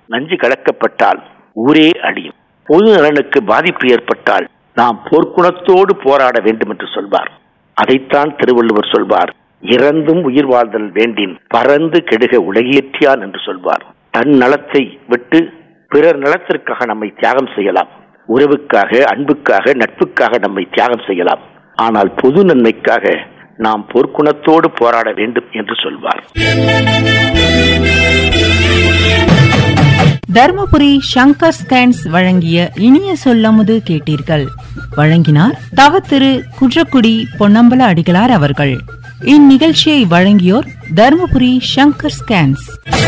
நஞ்சு கலக்கப்பட்டால் ஊரே அழியும் பொது நலனுக்கு பாதிப்பு ஏற்பட்டால் நாம் போர்க்குணத்தோடு போராட வேண்டும் என்று சொல்வார் அதைத்தான் திருவள்ளுவர் சொல்வார் இறந்தும் உயிர் வாழ்தல் வேண்டின் பறந்து கெடுக உலகியற்றியான் என்று சொல்வார் தன் நலத்தை விட்டு பிறர் நலத்திற்காக நம்மை தியாகம் செய்யலாம் உறவுக்காக அன்புக்காக நட்புக்காக நம்மை தியாகம் செய்யலாம் ஆனால் பொது நன்மைக்காக நாம் பொற்குணத்தோடு போராட வேண்டும் என்று சொல்வார் தர்மபுரி சங்கர் ஸ்கேன்ஸ் வழங்கிய இனிய சொல்லமுது கேட்டீர்கள் வழங்கினார் தவ திரு குன்றக்குடி பொன்னம்பல அடிகளார் அவர்கள் இந்நிகழ்ச்சியை வழங்கியோர் தர்மபுரி சங்கர் ஸ்கேன்ஸ்